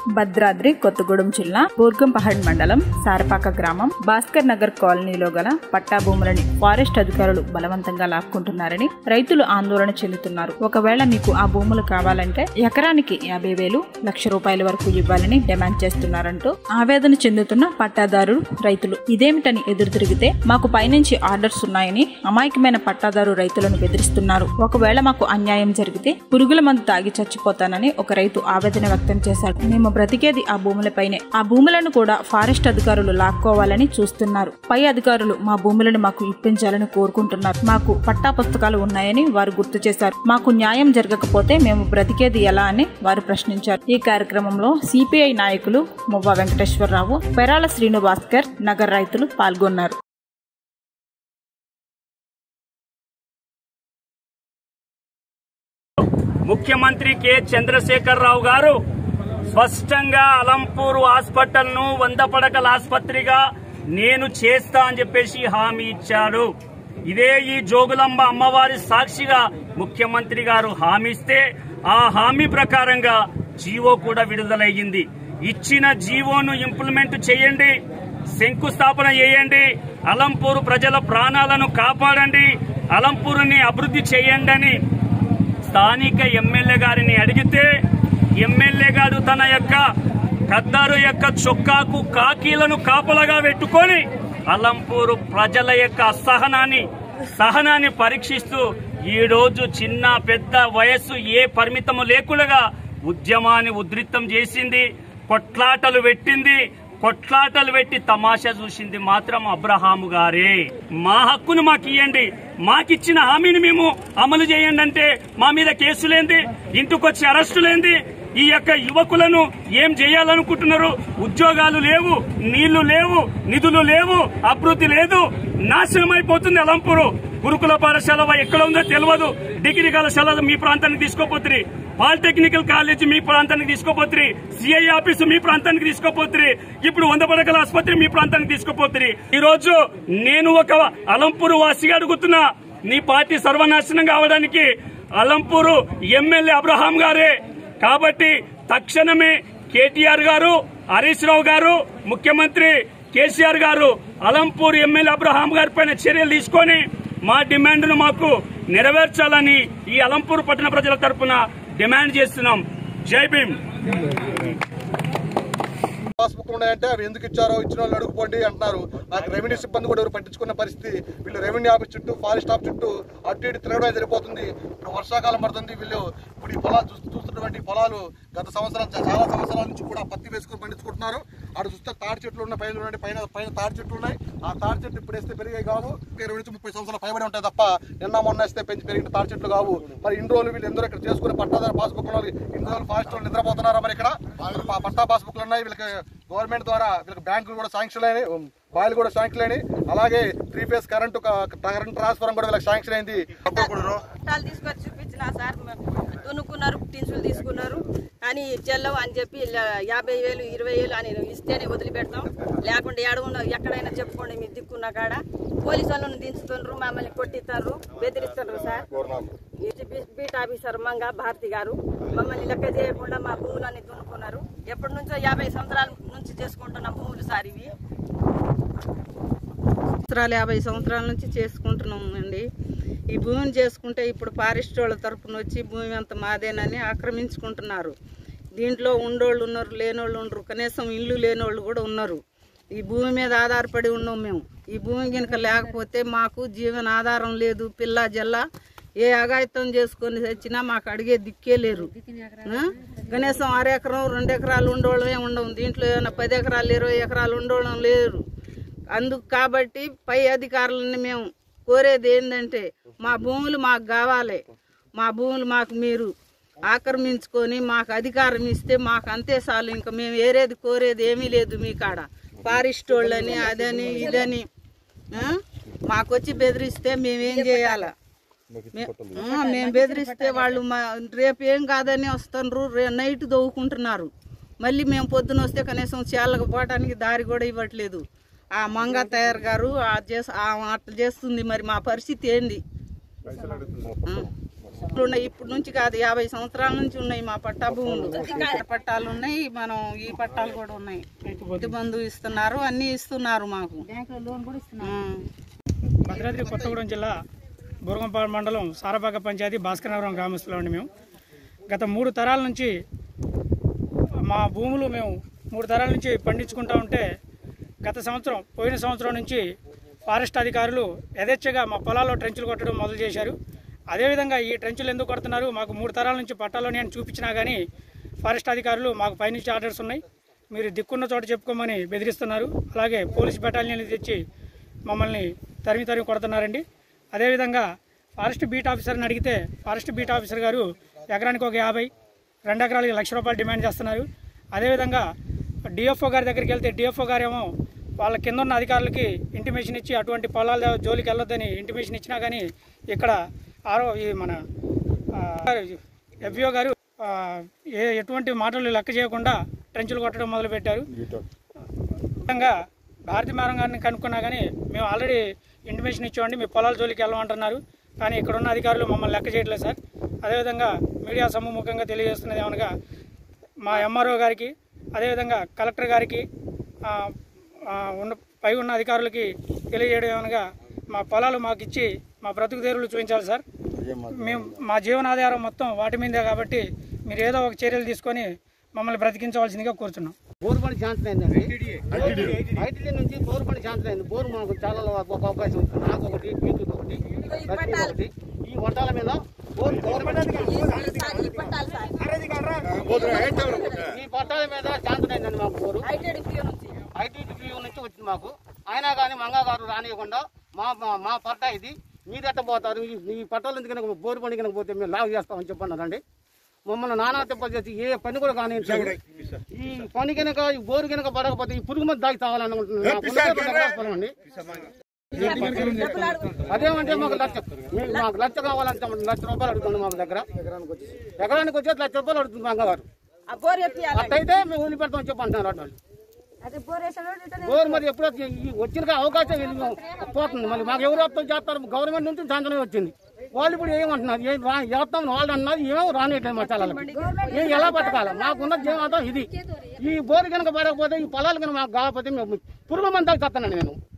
భద్రాద్రి కొత్తగూడెం జిల్లా బూర్గంపహడ్ మండలం సారపాక గ్రామం భాస్కర్ నగర్ కాలనీలో గల పట్టా భూములని ఫారెస్ట్ అధికారులు బలవంతంగా లాక్కుంటున్నారని రైతులు ఆందోళన చెందుతున్నారు ఒకవేళ మీకు ఆ భూములు కావాలంటే ఎకరానికి యాభై వేలు లక్ష రూపాయల వరకు ఇవ్వాలని డిమాండ్ చేస్తున్నారంటూ ఆవేదన చెందుతున్న పట్టాదారులు రైతులు ఇదేమిటని ఎదురు తిరిగితే మాకు పైనుంచి ఆర్డర్స్ ఉన్నాయని అమాయకమైన పట్టాదారు రైతులను బెదిరిస్తున్నారు ఒకవేళ మాకు అన్యాయం జరిగితే పురుగుల మందు తాగి చచ్చిపోతానని ఒక రైతు ఆవేదన వ్యక్తం చేశాడు మేము బ్రతికేది ఆ భూములపైనే ఆ భూములను కూడా ఫారెస్ట్ అధికారులు లాక్కోవాలని చూస్తున్నారు పై అధికారులు మా భూములను మాకు ఇప్పించాలని కోరుకుంటున్నారు మాకు పట్టా పుస్తకాలు ఉన్నాయని వారు గుర్తు చేశారు మాకు న్యాయం జరగకపోతే మేము బ్రతికేది ఎలా అని వారు ప్రశ్నించారు ఈ కార్యక్రమంలో సిపిఐ నాయకులు మువ్వ వెంకటేశ్వరరావు పెరాల శ్రీను భాస్కర్ నగర్ రైతులు పాల్గొన్నారు ముఖ్యమంత్రి కె చంద్రశేఖర్ రావు గారు స్పష్టంగా అలంపూర్ హాస్పిటల్ ను వంద పడకల ఆసుపత్రిగా నేను చేస్తా అని చెప్పేసి హామీ ఇచ్చాడు ఇదే ఈ జోగులంబ అమ్మవారి సాక్షిగా ముఖ్యమంత్రి గారు హామీ ఇస్తే ఆ హామీ ప్రకారంగా జీవో కూడా విడుదలయ్యింది ఇచ్చిన జీవోను ఇంప్లిమెంట్ చేయండి శంకుస్థాపన చేయండి అలంపూర్ ప్రజల ప్రాణాలను కాపాడండి అలంపూర్ని అభివృద్ధి చేయండి అని స్థానిక ఎమ్మెల్యే గారిని అడిగితే ఎమ్మెల్యే గారు తన యొక్క ఖద్దరు యొక్క చొక్కాకు కాకీలను కాపలగా పెట్టుకొని అలంపూరు ప్రజల యొక్క అసహనాన్ని సహనాన్ని పరీక్షిస్తూ ఈ రోజు చిన్న పెద్ద వయస్సు ఏ పరిమితము లేకుండా ఉద్యమాన్ని ఉధృతం చేసింది కొట్లాటలు పెట్టింది కొట్లాటలు పెట్టి తమాషా చూసింది మాత్రం అబ్రహాము గారే మా హక్కును మాకు ఇవ్వండి మాకిచ్చిన హామీని మేము అమలు చేయండి అంటే మా మీద కేసులేంది ఇంటికొచ్చి అరెస్టులేంది ఈ యొక్క యువకులను ఏం చేయాలనుకుంటున్నారు ఉద్యోగాలు లేవు నీళ్లు లేవు నిధులు లేవు అభివృద్ధి లేదు నాశనం అయిపోతుంది అలంపూరు గురుకుల పాఠశాల ఎక్కడ ఉందో తెలియదు డిగ్రీ కళాశాల మీ ప్రాంతానికి తీసుకోపోతుంది పాలిటెక్నికల్ కాలేజ్ మీ ప్రాంతానికి తీసుకోపోతుంది సిఐ ఆఫీసు మీ ప్రాంతానికి తీసుకోపోతుంది ఇప్పుడు వంద పడకల ఆసుపత్రి మీ ప్రాంతానికి తీసుకోపోతుంది ఈ రోజు నేను ఒక అలంపూరు వాసిగా అడుగుతున్నా నీ పార్టీ సర్వనాశనం కావడానికి అలంపూరు ఎమ్మెల్యే అబ్రహాం గారే కాబట్టి తక్షణమే కేటీఆర్ గారు హరీష్ రావు గారు ముఖ్యమంత్రి కేసీఆర్ గారు అలంపూర్ ఎమ్మెల్యే అబ్రహాం గారి పైన చర్యలు తీసుకొని మా డిమాండ్ను మాకు నెరవేర్చాలని ఈ అలంపూర్ పట్టణ ప్రజల తరపున డిమాండ్ చేస్తున్నాం జై భీమ్ పాస్బుక్ ఉన్నాయంటే అవి ఎందుకు ఇచ్చారో ఇచ్చిన వాళ్ళు అడుగుకోండి అంటున్నారు నాకు రెవెన్యూ సిబ్బంది కూడా ఎవరు పట్టించుకున్న పరిస్థితి వీళ్ళు రెవెన్యూ ఆఫీస్ చుట్టూ ఫారెస్ట్ ఆఫీస్ చుట్టూ అటు ఇటు తిరగడం సరిపోతుంది ఇప్పుడు వర్షాకాలం పడుతుంది వీళ్ళు ఇప్పుడు ఈ పొలాలు చూస్తూ చూస్తున్నటువంటి ఈ పొలాలు గత సంవత్సరం చాలా సంవత్సరాల నుంచి కూడా పత్తి వేసుకొని పండించుకుంటున్నారు అటు చూస్తే తాడి చెట్లు ఉన్న పైన ఉన్నాయి పైన పైన తాడి చెట్లు ఉన్నాయి ఆ తాడి చెట్లు ఇప్పుడు వేస్తే పెరిగాయి కావు ఇరవై నుంచి ముప్పై సంవత్సరాలు పైబడి ఉంటాయి తప్ప నిన్న మొన్న వేస్తే పెంచి పెరిగిన తాడి చెట్లు కావు మరి ఇన్ని రోజులు వీళ్ళు ఎందరో ఇక్కడ చేసుకుని పట్టాదారు పాస్బుక్ వాళ్ళు ఇన్ని రోజులు ఫారెస్ట్ వాళ్ళు నిద్రపోతున్నారా మరి ఇక్కడ ప- పట్టా పాస్బుక్లు ఉన్నాయి వీళ్ళకి గవర్నమెంట్ ద్వారా వీళ్ళకి బ్యాంకులు కూడా శాంక్షన్ అయినాయి బాయిలు కూడా శాంక్షన్ అయినాయి అలాగే three phase current current transfer కూడా వీళ్ళకి శాంక్షన్ అయింది పట్టాలు తీసుకొచ్చి చూపించిన సార్ దున్నుకున్నారు టిన్సులు తీసుకున్నారు అని చెల్లవు అని చెప్పి ఇలా యాభై వేలు ఇరవై వేలు అని ఇస్తేనే వదిలిపెడతాం లేకుండా ఏడవున్న ఎక్కడైనా చెప్పుకోండి మీరు దిక్కున్న కాడ పోలీసు వాళ్ళని దించుతున్నారు మమ్మల్ని కొట్టిస్తారు బెదిరిస్తున్నారు సార్ ఇది బీ- బీట్ ఆఫీసర్ మంగ భారతి గారు మమ్మల్ని లెక్క చేయకుండా మా భూములన్నీ దున్నుకున్నారు ఎప్పటి నుంచో యాభై సంవత్సరాల నుంచి చేసుకుంటున్న భూములు సార్ ఇవి సంవత్సరాలు యాభై సంవత్సరాల నుంచి చేసుకుంటున్నాం అండి ఈ భూమిని చేసుకుంటే ఇప్పుడు ఫారెస్ట్ వాళ్ళ తరపున వచ్చి భూమి అంత మాదేనని ఆక్రమించుకుంటున్నారు దీంట్లో ఉండోళ్ళు ఉన్నారు లేనోళ్ళు ఉండరు కనీసం ఇల్లు లేనోళ్ళు కూడా ఉన్నారు ఈ భూమి మీద ఆధారపడి ఉన్నాం మేము ఈ భూమి కనుక లేకపోతే మాకు జీవన ఆధారం లేదు పిల్ల జల్ల ఏ అగాయితం చేసుకొని వచ్చినా మాకు అడిగే దిక్కే లేరు ఆ? కనీసం అర ఎకరం రెండు ఎకరాలు ఉండోళ్ళమే ఉండవు దీంట్లో ఏమైనా పది ఎకరాలు ఇరవై ఎకరాలు ఉండోళ్ళం లేరు అందుకు కాబట్టి పై అధికారులని మేము కోరేది ఏంటంటే మా భూములు మాకు కావాలి మా భూములు మాకు మీరు ఆక్రమించుకొని మాకు అధికారం ఇస్తే మాకు అంతే చాలు ఇంకా మేము ఏరేది కోరేది ఏమీ లేదు మీ కాడ ఫారెస్ట్ వాళ్ళని అదని ఇదని ఆ? మాకొచ్చి బెదిరిస్తే మేమేం చేయాలా మే- ఆ, మేము బెదిరిస్తే వాళ్ళు మా రేపు ఏం కాదని వస్తున్నారు రే నైట్ దవ్వుకుంటున్నారు మళ్ళీ మేము పొద్దున వస్తే కనీసం చేళ్ళకు పోవడానికి దారి కూడా ఇవ్వట్లేదు ఆ మంగ తయారు గారు ఆ చేస్- ఆ అట్లా చేస్తుంది మరి మా పరిస్థితి ఏంది ఆ. ఇప్పుడు ఉన్నాయి ఇప్పుడు నుంచి కాదు యాభై సంవత్సరాల నుంచి ఉన్నాయి మా పట్టా భూములు ఇక్కడ పట్టాలు ఉన్నాయి మనం ఈ పట్టాలు కూడా ఉన్నాయి రైతు బంధు ఇస్తున్నారు అన్ని ఇస్తున్నారు మాకు ఉం. భద్రాద్రి కొత్తగూడెం జిల్లా బురగంపాడు మండలం సారపాక పంచాయతీ భాస్కరనగరం గ్రామస్తులు అండి మేము గత మూడు తరాల నుంచి మా భూములు మేము మూడు తరాల నుంచి పండించుకుంటా ఉంటే గత సంవత్సరం పోయిన సంవత్సరం నుంచి ఫారెస్ట్ అధికారులు యథేచ్ఛగా మా పొలాల్లో ట్రెంచులు కొట్టడం మొదలు చేశారు అదేవిధంగా ఈ ట్రెంచులు ఎందుకు కొడుతున్నారు మాకు మూడు తరాల నుంచి పట్టాలోని అని చూపించినా కానీ ఫారెస్ట్ అధికారులు మాకు పైనుంచి ఆర్డర్స్ ఉన్నాయి మీరు దిక్కున్న చోట చెప్పుకోమని బెదిరిస్తున్నారు అలాగే పోలీస్ బెటాలియన్లు తెచ్చి మమ్మల్ని తరిమి తరిమి కొడుతున్నారండి అదేవిధంగా ఫారెస్ట్ బీట్ ఆఫీసర్ని అడిగితే ఫారెస్ట్ బీట్ ఆఫీసర్ గారు ఎకరానికి ఒక యాభై రెండు ఎకరాలకి లక్ష రూపాయలు డిమాండ్ చేస్తున్నారు అదేవిధంగా డిఎఫ్ఓ గారి దగ్గరికి వెళ్తే డిఎఫ్ఓ గారేమో వాళ్ళ కింద ఉన్న అధికారులకి ఇంటిమేషన్ ఇచ్చి అటువంటి పొలాల జోలికి వెళ్ళొద్దని ఇంటిమేషన్ ఇచ్చినా కానీ ఇక్కడ ఆరో ఈ మన ఎఫ్ఓ గారు ఆ, ఏ ఎటువంటి మాటలు లెక్క చేయకుండా ట్రెంచులు కొట్టడం మొదలుపెట్టారు విధంగా భారతీ మేడం గారిని కనుక్కున్నా కానీ మేము ఆల్రెడీ ఇంటిమేషన్ ఇచ్చామండి మీ పొలాల జోలికి వెళ్ళమంటున్నారు కానీ ఇక్కడ ఉన్న అధికారులు మమ్మల్ని లెక్క చేయట్లేదు సార్ అదేవిధంగా మీడియా సమ్ముఖంగా తెలియజేస్తున్నది ఏమనగా మా ఎంఆర్ఓ గారికి అదేవిధంగా కలెక్టర్ గారికి ఆ, ఆ, ఉన్న పై ఉన్న అధికారులకి తెలియజేయడం ఏమనగా మా పొలాలు మాకు ఇచ్చి మా బ్రతుకు తెరువులు చూపించాలి సార్ మేము మా జీవనాధారం మొత్తం వాటి మీదే కాబట్టి మీరు ఏదో ఒక చర్యలు తీసుకొని మమ్మల్ని బ్రతికించవలసిందిగా కోరుతున్నాం బోరుపడి శాంతి అయిందండి ఐటీడీ నుంచి బోరుపడి శాంతి అయింది బోరు మనకు చాలా ఒక అవకాశం ఉంది నాకు ఒకటి మీకు ఒకటి ప్రతి ఒకటి ఈ వడ్డాల మీద బోరు గవర్నమెంట్ ఈ పట్టాలు సార్ ఈ పట్టాల మీద శాంతి అయిందండి మాకు బోరు ఐటీడీ పిఓ నుంచి ఐటీడీ వ్యూ నుంచి వచ్చింది మాకు అయినా కానీ మంగా గారు రానియకుండా మా మా- మా పట్టా ఇది మీరు ఎట్ట పోతారు ఈ- ఈ పట్టాలు ఎందుకు కనుక బోరు పని కనుక పోతే మేము లాగ్ చేస్తామని చెప్పన్నారండి మమ్మల్ని నానా తిప్ప చేసి ఏ పని కూడా కానీ ఈ పని కనుక ఈ బోరు కనుక పడకపోతే ఈ పురుగు మంది దాగి తాగాలనుకుంటున్నాం అదేమంటే మాకు లక్ష మీకు మాకు లక్ష కావాలంటే లక్ష రూపాయలు అడుగుతుంది మాకు దగ్గర ఎకరానికి వచ్చేది లక్ష రూపాయలు అడుగుతుంది మంగవారు ఆ బోర్ ఎప్పియాలి అట్టయితే మేము వదిలిపెడతామని చెప్పి అంటున్నారు అటు వాళ్ళు అది బోర్ వేసిన గోరు మరి ఎప్పుడు వచ్చి- ఈ వచ్చిన అవకాశం వెళ్ళి పోతుంది మళ్ళీ మాకు ఎవరు అర్థం చేస్తారు గవర్నమెంట్ నుంచి సాయంత్రం వచ్చింది వాళ్ళు ఇప్పుడు ఏమంటున్నారు ఏం రా చేస్తాం వాళ్ళు అన్నారు ఏమో రానియట్లేదు మా చల్లలకి ఏం ఎలా బతకాలి మాకున్న జీవితం ఇది ఈ బోరు కనుక పడకపోతే ఈ పొలాలు కనుక మాకు కాకపోతే మేము పురుగు మంది చేస్తానండి నేను